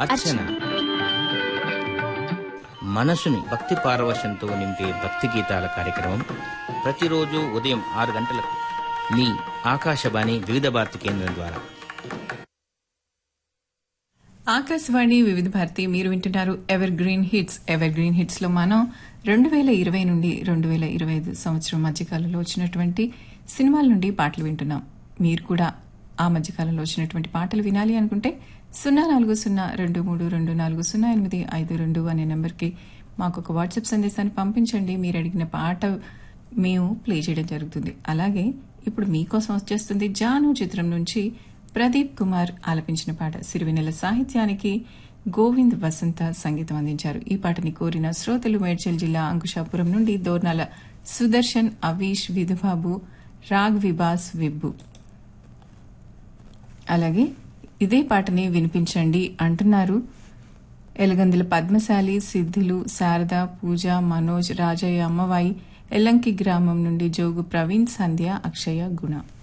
అర్చన మనసుని భక్తి పారవశంతో నింపే భక్తి గీతాల కార్యక్రమం ప్రతిరోజు ఉదయం ఆరు గంటలకు మీ ఆకాశవాణి వివిధ భారతి కేంద్రం ద్వారా ఆకాశవాణి వివిధ భారతి మీరు వింటున్నారు evergreen hits evergreen hits లో మనం రెండు వేల ఇరవై నుండి రెండు వేల ఇరవై ఐదు సంవత్సరం మధ్యకాలంలో వచ్చినటువంటి సినిమాల నుండి పాటలు వింటున్నాం మీరు కూడా ఆ మధ్యకాలంలో వచ్చినటువంటి పాటలు వినాలి అనుకుంటే సున్నా నాలుగు సున్నా రెండు మూడు రెండు నాలుగు సున్నా ఎనిమిది ఐదు రెండు అనే నెంబర్కి మాకు ఒక వాట్సాప్ సందేశాన్ని పంపించండి మీరు అడిగిన పాట మేము ప్లే చేయడం జరుగుతుంది అలాగే ఇప్పుడు మీకోసం వచ్చేస్తుంది జాను చిత్రం నుంచి ప్రదీప్ కుమార్ ఆలపించిన పాట సిరివెన్నెల సాహిత్యానికి గోవింద్ వసంత సంగీతం అందించారు ఈ పాటని కోరిన శ్రోతలు మేడ్చల్ జిల్లా అంకుశాపురం నుండి దోర్నాల సుదర్శన్ అవీష్ విధుబాబు రాగ్ విబాస్ విబ్బు అలాగే ఇదే పాటని వినిపించండి అంటున్నారు ఎలగందుల పద్మశాలి సిద్ధులు శారద పూజ మనోజ్ రాజయ్య అమ్మవాయి ఎల్లంకి గ్రామం నుండి జోగు ప్రవీణ్ సంధ్య అక్షయ గుణ